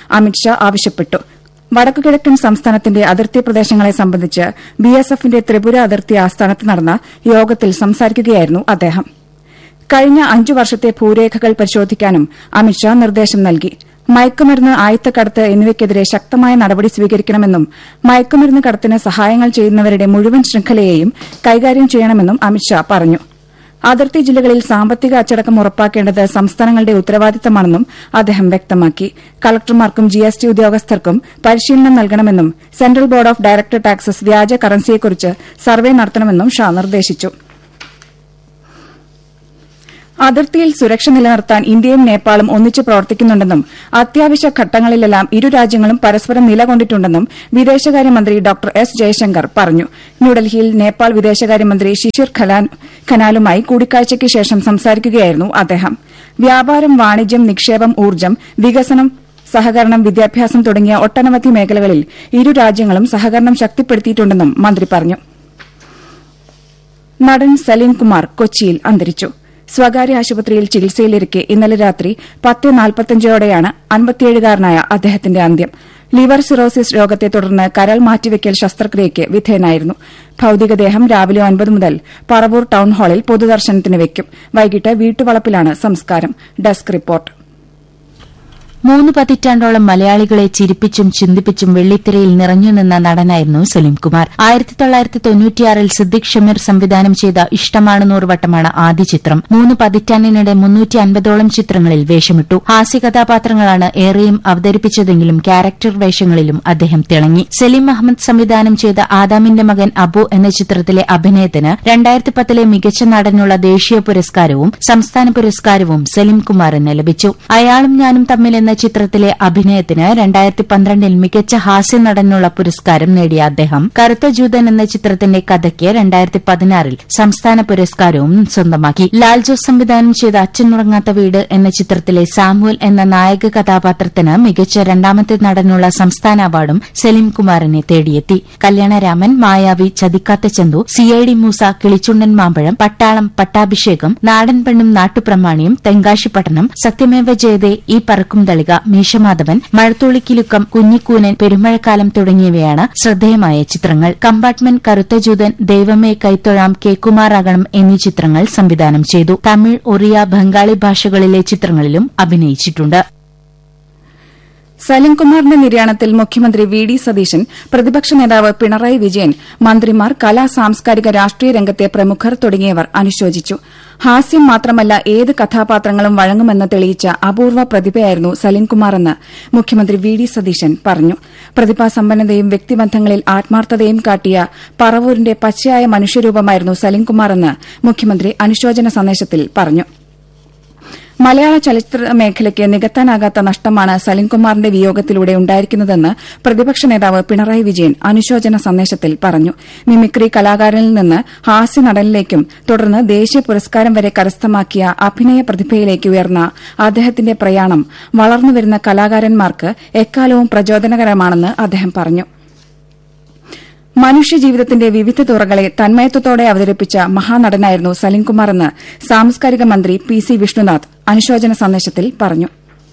അമിത്ഷാ ആവശ്യപ്പെട്ടു വടക്കുകിഴക്കൻ സംസ്ഥാനത്തിന്റെ അതിർത്തി പ്രദേശങ്ങളെ സംബന്ധിച്ച് ബിഎസ്എഫിന്റെ ത്രിപുര അതിർത്തി ആസ്ഥാനത്ത് നടന്ന യോഗത്തിൽ സംസാരിക്കുകയായിരുന്നു അദ്ദേഹം കഴിഞ്ഞ അഞ്ചു വർഷത്തെ ഭൂരേഖകൾ പരിശോധിക്കാനും അമിത്ഷാ നിർദ്ദേശം നൽകി മയക്കുമരുന്ന് ആയുധക്കടത്ത് എന്നിവയ്ക്കെതിരെ ശക്തമായ നടപടി സ്വീകരിക്കണമെന്നും മയക്കുമരുന്ന് കടത്തിന് സഹായങ്ങൾ ചെയ്യുന്നവരുടെ മുഴുവൻ ശൃംഖലയെയും കൈകാര്യം ചെയ്യണമെന്നും അമിത്ഷാ പറഞ്ഞു അതിർത്തി ജില്ലകളിൽ സാമ്പത്തിക അച്ചടക്കം ഉറപ്പാക്കേണ്ടത് സംസ്ഥാനങ്ങളുടെ ഉത്തരവാദിത്തമാണെന്നും അദ്ദേഹം വ്യക്തമാക്കി കളക്ടർമാർക്കും ജിഎസ്ടി ഉദ്യോഗസ്ഥർക്കും പരിശീലനം നൽകണമെന്നും central board of director taxes വ്യാജ കറൻസിയെക്കുറിച്ച് സർവേ നടത്തണമെന്നും ഷാ നിർദ്ദേശിച്ചു അതിർത്തിയിൽ സുരക്ഷ നിലനിർത്താൻ ഇന്ത്യയും നേപ്പാളും ഒന്നിച്ച് പ്രവർത്തിക്കുന്നുണ്ടെന്നും അത്യാവശ്യ ഘട്ടങ്ങളിലെല്ലാം ഇരു രാജ്യങ്ങളും പരസ്പരം നിലകൊണ്ടിട്ടുണ്ടെന്നും വിദേശകാര്യമന്ത്രി ഡോക്ടർ എസ് ജയശങ്കർ പറഞ്ഞു ന്യൂഡൽഹിയിൽ നേപ്പാൾ വിദേശകാര്യമന്ത്രി ശിശിർ ഖനാലുമായി കൂടിക്കാഴ്ചയ്ക്ക് ശേഷം സംസാരിക്കുകയായിരുന്നു അദ്ദേഹം വ്യാപാരം വാണിജ്യം നിക്ഷേപം ഊർജ്ജം വികസനം സഹകരണം വിദ്യാഭ്യാസം തുടങ്ങിയ ഒട്ടനവധി മേഖലകളിൽ ഇരു രാജ്യങ്ങളും സഹകരണം ശക്തിപ്പെടുത്തിയിട്ടുണ്ടെന്നും മന്ത്രി പറഞ്ഞു നടൻ സലീം കുമാർ കൊച്ചിയിൽ അന്തരിച്ചു സ്വകാര്യ ആശുപത്രിയിൽ ചികിത്സയിലിരിക്കെ ഇന്നലെ രാത്രി പത്ത് നാൽപ്പത്തഞ്ചോടെയാണ് അൻപത്തിയേഴുകാരനായ അദ്ദേഹത്തിന്റെ അന്ത്യം ലിവർ സിറോസിസ് രോഗത്തെ തുടർന്ന് കരൾ മാറ്റിവെക്കൽ ശസ്ത്രക്രിയയ്ക്ക് വിധേയനായിരുന്നു ഭൌതികദേഹം രാവിലെ ഒൻപത് മുതൽ പറവൂർ ടൌൺ ഹാളിൽ പൊതുദർശനത്തിന് വയ്ക്കും വൈകിട്ട് വീട്ടുവളപ്പിലാണ് സംസ്കാരം ഡെസ്ക് റിപ്പോർട്ട് മൂന്ന് പതിറ്റാണ്ടോളം മലയാളികളെ ചിരിപ്പിച്ചും ചിന്തിപ്പിച്ചും വെള്ളിത്തിരയിൽ നിറഞ്ഞുനിന്ന നടനായിരുന്നു സലീംകുമാർ ആയിരത്തി തൊള്ളായിരത്തി തൊണ്ണൂറ്റിയാറിൽ സിദ്ദിഖ് ഷമീർ സംവിധാനം ചെയ്ത ഇഷ്ടമാണ് നൂറുവട്ടമാണ് ആദ്യ ചിത്രം മൂന്ന് പതിറ്റാണ്ടിനിടെ മുന്നൂറ്റി അൻപതോളം ചിത്രങ്ങളിൽ വേഷമിട്ടു ഹാസ്യ കഥാപാത്രങ്ങളാണ് ഏറെയും അവതരിപ്പിച്ചതെങ്കിലും ക്യാരക്ടർ വേഷങ്ങളിലും അദ്ദേഹം തിളങ്ങി സലീം അഹമ്മദ് സംവിധാനം ചെയ്ത ആദാമിന്റെ മകൻ അബു എന്ന ചിത്രത്തിലെ അഭിനയത്തിന് രണ്ടായിരത്തി പത്തിലെ മികച്ച നടനുള്ള ദേശീയ പുരസ്കാരവും സംസ്ഥാന പുരസ്കാരവും സലീംകുമാറിന് ലഭിച്ചു അയാളും ഞാനും തമ്മിലെന്ന ചിത്രത്തിലെ അഭിനയത്തിന് രണ്ടായിരത്തി പന്ത്രണ്ടിൽ മികച്ച ഹാസ്യ നടനുള്ള പുരസ്കാരം നേടിയ അദ്ദേഹം കറുത്ത ജൂതൻ എന്ന ചിത്രത്തിന്റെ കഥയ്ക്ക് രണ്ടായിരത്തി പതിനാറിൽ സംസ്ഥാന പുരസ്കാരവും സ്വന്തമാക്കി ലാൽ ജോസ് സംവിധാനം ചെയ്ത അച്ഛനുറങ്ങാത്ത വീട് എന്ന ചിത്രത്തിലെ സാമുവൽ എന്ന നായക കഥാപാത്രത്തിന് മികച്ച രണ്ടാമത്തെ നടനുള്ള സംസ്ഥാന അവാർഡും സലീം കുമാറിനെ തേടിയെത്തി Kalyanaraman Mayavi Chathikkatha Chandu C I D Moosa Kilichundan Mambazham Pattalam പട്ടാഭിഷേകം നാടൻ പെണ്ണും നാട്ടുപ്രമാണിയും തെങ്കാശിപ്പട്ടണം സത്യമേവ ജയതേ ഈ പറക്കും തളിക മീശമാധവൻ മഴത്തുള്ളിക്കിലുക്കം കുഞ്ഞിക്കൂനൻ പെരുമഴക്കാലം തുടങ്ങിയവയാണ് ശ്രദ്ധേയമായ ചിത്രങ്ങൾ കമ്പാർട്ട്മെന്റ് കറുത്ത ജൂതൻ ദൈവമേ കൈത്തൊഴാം കേക്കുമാറാകണം എന്നീ ചിത്രങ്ങൾ സംവിധാനം ചെയ്തു തമിഴ് ഒറിയ ബംഗാളി ഭാഷകളിലെ ചിത്രങ്ങളിലും അഭിനയിച്ചിട്ടുണ്ട് സലിംകുമാറിന്റെ നിര്യാണത്തിൽ മുഖ്യമന്ത്രി വി ഡി സതീശൻ പ്രതിപക്ഷ നേതാവ് പിണറായി വിജയൻ മന്ത്രിമാർ കലാ സാംസ്കാരിക രാഷ്ട്രീയ രംഗത്തെ പ്രമുഖർ തുടങ്ങിയവർ അനുശോചിച്ചു ഹാസ്യം മാത്രമല്ല ഏത് കഥാപാത്രങ്ങളും വഴങ്ങുമെന്ന് തെളിയിച്ച അപൂർവ പ്രതിഭയായിരുന്നു സലിംകുമാറെന്ന് മുഖ്യമന്ത്രി വി ഡി സതീശൻ പറഞ്ഞു പ്രതിഭാസമ്പന്നതയും വ്യക്തിബന്ധങ്ങളിൽ ആത്മാർത്ഥതയും കാട്ടിയ പറവൂരിന്റെ പച്ചയായ മനുഷ്യരൂപമായിരുന്നു സലിംകുമാറെന്ന് മുഖ്യമന്ത്രി അനുശോചന സന്ദേശത്തിൽ പറഞ്ഞു മലയാള ചലച്ചിത്ര മേഖലയ്ക്ക് നികത്താനാകാത്ത നഷ്ടമാണ് സലിംകുമാറിന്റെ വിയോഗത്തിലൂടെ ഉണ്ടായിരിക്കുന്നതെന്ന് പ്രതിപക്ഷ നേതാവ് പിണറായി വിജയൻ അനുശോചന സന്ദേശത്തിൽ പറഞ്ഞു മിമിക്രി കലാകാരനിൽ നിന്ന് ഹാസ്യ നടനിലേക്കും തുടർന്ന് ദേശീയ പുരസ്കാരം വരെ കരസ്ഥമാക്കിയ അഭിനയ പ്രതിഭയിലേക്ക് ഉയർന്ന അദ്ദേഹത്തിന്റെ പ്രയാണം വളർന്നുവരുന്ന കലാകാരന്മാർക്ക് എക്കാലവും പ്രചോദനകരമാണെന്ന് അദ്ദേഹം പറഞ്ഞു മനുഷ്യജീവിതത്തിന്റെ വിവിധ തുറകളെ തന്മയത്വത്തോടെ അവതരിപ്പിച്ച മഹാനടനായിരുന്നു സലിംകുമാറെന്ന് സാംസ്കാരിക മന്ത്രി പി സി വിഷ്ണുനാഥ് അനുശോചന സന്ദേശത്തിൽ പറഞ്ഞു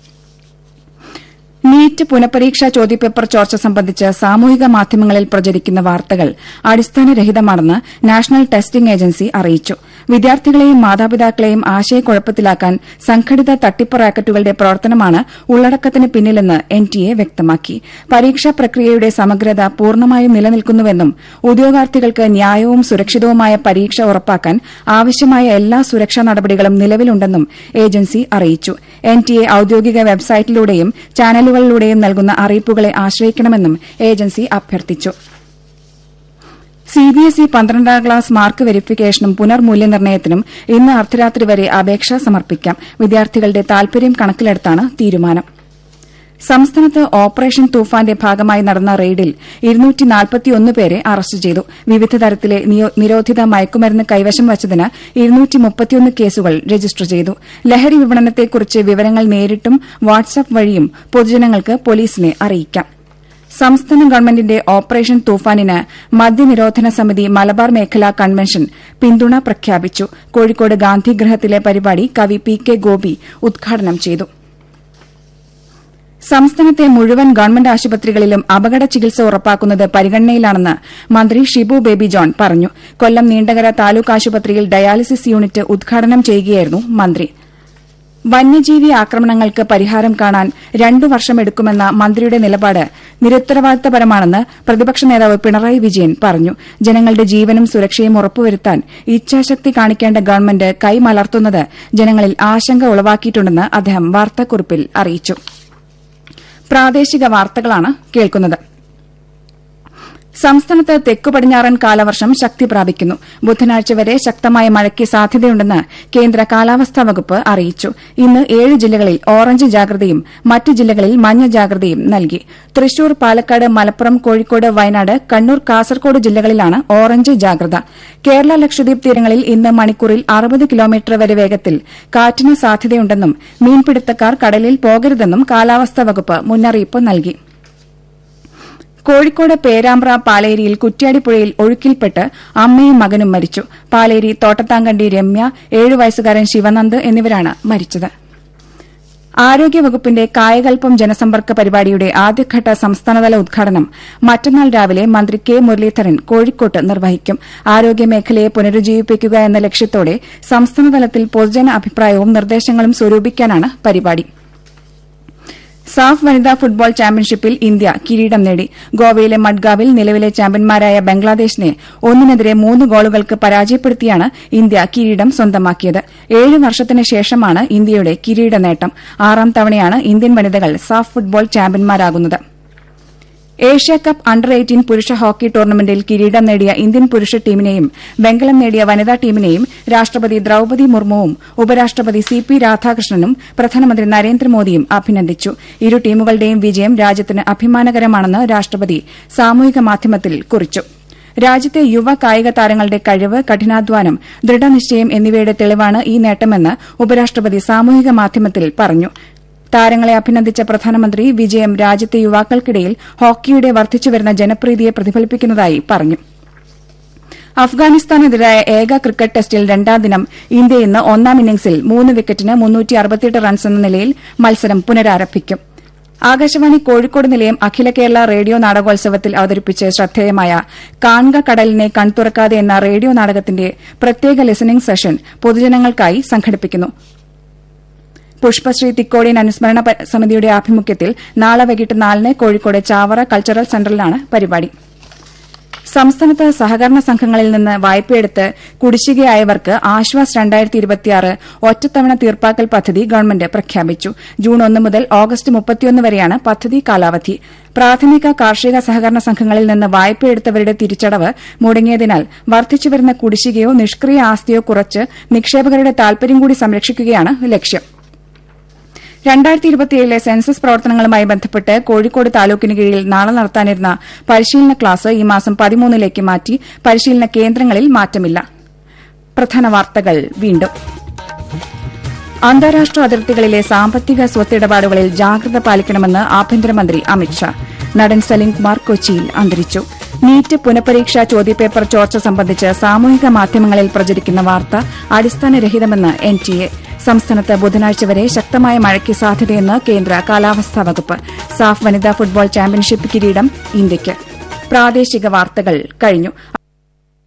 നീറ്റ് പുനഃപരീക്ഷാ ചോദ്യപേപ്പർ ചോർച്ച സംബന്ധിച്ച് സാമൂഹിക മാധ്യമങ്ങളിൽ പ്രചരിക്കുന്ന വാർത്തകൾ അടിസ്ഥാനരഹിതമാണെന്ന് നാഷണൽ ടെസ്റ്റിംഗ് ഏജൻസി അറിയിച്ചു വിദ്യാർത്ഥികളെയും മാതാപിതാക്കളെയും ആശയക്കുഴപ്പത്തിലാക്കാൻ സംഘടിത തട്ടിപ്പ് റാക്കറ്റുകളുടെ പ്രവർത്തനമാണ് ഉള്ളടക്കത്തിന് പിന്നിലെന്ന് എൻ ടി എ വ്യക്തമാക്കി പരീക്ഷാ പ്രക്രിയയുടെ സമഗ്രത പൂർണ്ണമായും നിലനിൽക്കുന്നുവെന്നും ഉദ്യോഗാർത്ഥികൾക്ക് ന്യായവും സുരക്ഷിതവുമായ പരീക്ഷ ഉറപ്പാക്കാൻ ആവശ്യമായ എല്ലാ സുരക്ഷാ നടപടികളും നിലവിലുണ്ടെന്നും ഏജൻസി അറിയിച്ചു എൻ ടി എ ഔദ്യോഗിക വെബ്സൈറ്റിലൂടെയും ചാനലുകളിലൂടെയും നൽകുന്ന അറിയിപ്പുകളെ ആശ്രയിക്കണമെന്നും ഏജൻസി അഭ്യർത്ഥിച്ചു സിബിഎസ്ഇ പന്ത്രണ്ടാം ക്ലാസ് മാർക്ക് വെരിഫിക്കേഷനും പുനർമൂല്യനിർണ്ണയത്തിനും ഇന്ന് അർദ്ധരാത്രി വരെ അപേക്ഷ സമർപ്പിക്കാം വിദ്യാർത്ഥികളുടെ താൽപര്യം കണക്കിലെടുത്താണ് തീരുമാനം സംസ്ഥാനത്ത് ഓപ്പറേഷൻ തൂഫാന്റെ ഭാഗമായി നടന്ന റെയ്ഡിൽ പേരെ അറസ്റ്റ് ചെയ്തു വിവിധ തരത്തിലെ നിരോധിത മയക്കുമരുന്ന് കൈവശം വച്ചതിന് കേസുകൾ രജിസ്റ്റർ ചെയ്തു ലഹരി വിപണനത്തെക്കുറിച്ച് വിവരങ്ങൾ നേരിട്ടും വാട്സ്ആപ്പ് വഴിയും പൊതുജനങ്ങൾക്ക് പോലീസിനെ അറിയിക്കാം സംസ്ഥാന ഗവൺമെന്റിന്റെ ഓപ്പറേഷൻ തൂഫാനിന് മദ്യനിരോധന സമിതി മലബാർ മേഖലാ കൺവെൻഷൻ പിന്തുണ പ്രഖ്യാപിച്ചു കോഴിക്കോട് ഗാന്ധിഗൃഹത്തിലെ പരിപാടി കവി പി കെ ഗോപി ഉദ്ഘാടനം ചെയ്തു സംസ്ഥാനത്തെ മുഴുവൻ ഗവൺമെന്റ് ആശുപത്രികളിലും അപകട ചികിത്സ ഉറപ്പാക്കുന്നത് പരിഗണനയിലാണെന്ന് മന്ത്രി ഷിബു ബേബി ജോൺ പറഞ്ഞു കൊല്ലം നീണ്ടകര താലൂക്ക് ആശുപത്രിയിൽ ഡയാലിസിസ് യൂണിറ്റ് ഉദ്ഘാടനം ചെയ്യുകയായിരുന്നു മന്ത്രി വന്യജീവി ആക്രമണങ്ങൾക്ക് പരിഹാരം കാണാൻ രണ്ടു വർഷമെടുക്കുമെന്ന മന്ത്രിയുടെ നിലപാട് നിരുത്തരവാദിത്തപരമാണെന്ന് പ്രതിപക്ഷ നേതാവ് പിണറായി വിജയൻ പറഞ്ഞു ജനങ്ങളുടെ ജീവനും സുരക്ഷയും ഉറപ്പുവരുത്താൻ ഇച്ഛാശക്തി കാണിക്കേണ്ട ഗവൺമെന്റ് കൈമലർത്തുന്നത് ജനങ്ങളിൽ ആശങ്ക ഉളവാക്കിയിട്ടുണ്ടെന്ന് അദ്ദേഹം വാർത്താക്കുറിപ്പിൽ അറിയിച്ചു പ്രാദേശിക വാർത്തകളാണ് കേൾക്കുന്നത് സംസ്ഥാനത്ത് തെക്കു പടിഞ്ഞാറൻ കാലവർഷം ശക്തി പ്രാപിക്കുന്നു ബുധനാഴ്ച വരെ ശക്തമായ മഴയ്ക്ക് സാധ്യതയുണ്ടെന്ന് കേന്ദ്ര കാലാവസ്ഥാ വകുപ്പ് അറിയിച്ചു ഇന്ന് ഏഴ് ജില്ലകളിൽ ഓറഞ്ച് ജാഗ്രതയും മറ്റ് ജില്ലകളിൽ മഞ്ഞ ജാഗ്രതയും നൽകി തൃശൂർ പാലക്കാട് മലപ്പുറം കോഴിക്കോട് വയനാട് കണ്ണൂർ കാസർകോട് ജില്ലകളിലാണ് ഓറഞ്ച് ജാഗ്രത കേരള ലക്ഷദ്വീപ് തീരങ്ങളിൽ ഇന്ന് മണിക്കൂറിൽ അറുപത് കിലോമീറ്റർ വരെ വേഗത്തിൽ കാറ്റിന് സാധ്യതയുണ്ടെന്നും മീൻപിടുത്തക്കാർ കടലിൽ പോകരുതെന്നും കാലാവസ്ഥാ വകുപ്പ് മുന്നറിയിപ്പ് നൽകി കോഴിക്കോട് പേരാമ്പ്ര പാലേരിയിൽ കുറ്റ്യാടിപ്പുഴയിൽ ഒഴുക്കിൽപ്പെട്ട് അമ്മയും മകനും മരിച്ചു പാലേരി തോട്ടത്താങ്കണ്ടി രമ്യ ഏഴു വയസ്സുകാരൻ ശിവനന്ദ് എന്നിവരാണ് മരിച്ചത് ആരോഗ്യവകുപ്പിന്റെ കായകൽപ്പം ജനസമ്പർക്ക പരിപാടിയുടെ ആദ്യഘട്ട സംസ്ഥാനതല ഉദ്ഘാടനം മറ്റന്നാൾ രാവിലെ മന്ത്രി കെ മുരളീധരൻ കോഴിക്കോട്ട് നിർവഹിക്കും ആരോഗ്യമേഖലയെ പുനരുജ്ജീവിപ്പിക്കുക എന്ന ലക്ഷ്യത്തോടെ സംസ്ഥാനതലത്തിൽ പൊതുജന അഭിപ്രായവും നിർദ്ദേശങ്ങളും സ്വരൂപിക്കാനാണ് പരിപാടി സാഫ് വനിതാ ഫുട്ബോൾ ചാമ്പ്യൻഷിപ്പിൽ ഇന്ത്യ കിരീടം നേടി ഗോവയിലെ മഡ്ഗാവിൽ നിലവിലെ ചാമ്പ്യന്മാരായ ബംഗ്ലാദേശിനെ ഒന്നിനെതിരെ മൂന്ന് ഗോളുകൾക്ക് പരാജയപ്പെടുത്തിയാണ് ഇന്ത്യ കിരീടം സ്വന്തമാക്കിയത് ഏഴ് വർഷത്തിന് ശേഷമാണ് ഇന്ത്യയുടെ കിരീട നേട്ടം ആറാം തവണയാണ് ഇന്ത്യൻ വനിതകൾ സാഫ് ഫുട്ബോൾ ചാമ്പ്യന്മാരാകുന്നത് ഏഷ്യാകപ്പ് അണ്ടർ എയ്റ്റീൻ പുരുഷ ഹോക്കി ടൂർണമെന്റിൽ കിരീടം നേടിയ ഇന്ത്യൻ പുരുഷ ടീമിനെയും വെങ്കലം നേടിയ വനിതാ ടീമിനെയും രാഷ്ട്രപതി ദ്രൌപതി മുർമുവും ഉപരാഷ്ട്രപതി സി പി രാധാകൃഷ്ണനും പ്രധാനമന്ത്രി നരേന്ദ്രമോദിയും അഭിനന്ദിച്ചു ഇരു ടീമുകളുടെയും വിജയം രാജ്യത്തിന് അഭിമാനകരമാണെന്ന് രാഷ്ട്രപതി സാമൂഹിക മാധ്യമത്തിൽ കുറിച്ചു രാജ്യത്തെ യുവ കായിക താരങ്ങളുടെ കഴിവ് കഠിനാധ്വാനം ദൃഢനിശ്ചയം എന്നിവയുടെ തെളിവാണ് ഈ നേട്ടമെന്ന് ഉപരാഷ്ട്രപതി സാമൂഹിക മാധ്യമത്തിൽ പറഞ്ഞു താരങ്ങളെ അഭിനന്ദിച്ച പ്രധാനമന്ത്രി വിജയം രാജ്യത്തെ യുവാക്കൾക്കിടയിൽ ഹോക്കിയുടെ വർദ്ധിച്ചുവരുന്ന ജനപ്രീതിയെ പ്രതിഫലിപ്പിക്കുന്നതായി പറഞ്ഞു അഫ്ഗാനിസ്ഥാനെതിരായ ഏക ക്രിക്കറ്റ് ടെസ്റ്റിൽ രണ്ടാം ദിനം ഇന്ത്യ ഇന്ന് ഒന്നാം ഇന്നിംഗ്സിൽ മൂന്ന് വിക്കറ്റിന് റൺസ് എന്ന നിലയിൽ മത്സരം പുനരാരംഭിക്കും ആകാശവാണി കോഴിക്കോട് നിലയം അഖില കേരള റേഡിയോ നാടകോത്സവത്തിൽ അവതരിപ്പിച്ച് ശ്രദ്ധേയമായ കാൺക കടലിനെ കൺതുറക്കാതെ എന്ന റേഡിയോ നാടകത്തിന്റെ പ്രത്യേക ലിസണിംഗ് സെഷൻ പൊതുജനങ്ങൾക്കായി സംഘടിപ്പിക്കുന്നു പുഷ്പശ്രീ തിക്കോടിയൻ അനുസ്മരണ സമിതിയുടെ ആഭിമുഖ്യത്തിൽ നാളെ വൈകിട്ട് നാലിന് കോഴിക്കോട് ചാവറ കൾച്ചറൽ സെന്ററിലാണ് പരിപാടി സംസ്ഥാനത്ത് സഹകരണ സംഘങ്ങളിൽ നിന്ന് വായ്പയെടുത്ത് കുടിശ്ശികയായവർക്ക് ആശ്വാസ് രണ്ടായിരത്തി ഇരുപത്തിയാറ് ഒറ്റത്തവണ തീർപ്പാക്കൽ പദ്ധതി ഗവൺമെന്റ് പ്രഖ്യാപിച്ചു ജൂൺ ഒന്ന് മുതൽ ഓഗസ്റ്റ് മുപ്പത്തിയൊന്ന് വരെയാണ് പദ്ധതി കാലാവധി പ്രാഥമിക കാർഷിക സഹകരണ സംഘങ്ങളിൽ നിന്ന് വായ്പയെടുത്തവരുടെ തിരിച്ചടവ് മുടങ്ങിയതിനാൽ വർദ്ധിച്ചുവരുന്ന കുടിശ്ശികയോ നിഷ്ക്രിയ ആസ്തിയോ കുറച്ച് നിക്ഷേപകരുടെ താൽപര്യം കൂടി സംരക്ഷിക്കുകയാണ് ലക്ഷ്യം രണ്ടായിരത്തി ഇരുപത്തിയേഴിലെ സെൻസസ് പ്രവർത്തനങ്ങളുമായി ബന്ധപ്പെട്ട് കോഴിക്കോട് താലൂക്കിന് കീഴിൽ നാളെ നടത്താനിരുന്ന പരിശീലന ക്ലാസ് ഈ മാസം പതിമൂന്നിലേക്ക് മാറ്റി പരിശീലന കേന്ദ്രങ്ങളിൽ മാറ്റമില്ല പ്രധാന വാർത്തകൾ വീണ്ടും അന്താരാഷ്ട്ര അതിർത്തികളിലെ സാമ്പത്തിക സ്വത്തിടപാടുകളിൽ ജാഗ്രത പാലിക്കണമെന്ന് ആഭ്യന്തരമന്ത്രി അമിത്ഷാ നടൻ സലീംകുമാർ കൊച്ചിയിൽ അന്തരിച്ചു നീറ്റ് പുനഃപരീക്ഷാ ചോദ്യപേപ്പർ ചോർച്ച സംബന്ധിച്ച് സാമൂഹിക മാധ്യമങ്ങളിൽ പ്രചരിക്കുന്ന വാർത്ത അടിസ്ഥാനരഹിതമെന്ന് എൻ ടി എ സംസ്ഥാനത്ത് ബുധനാഴ്ച വരെ ശക്തമായ മഴയ്ക്ക് സാധ്യതയെന്ന് കേന്ദ്ര കാലാവസ്ഥാ വകുപ്പ് സാഫ് വനിതാ ഫുട്ബോൾ ചാമ്പ്യൻഷിപ്പ് കിരീടം ഇന്ത്യയ്ക്ക് പ്രാദേശിക വാർത്തകൾ കഴിഞ്ഞു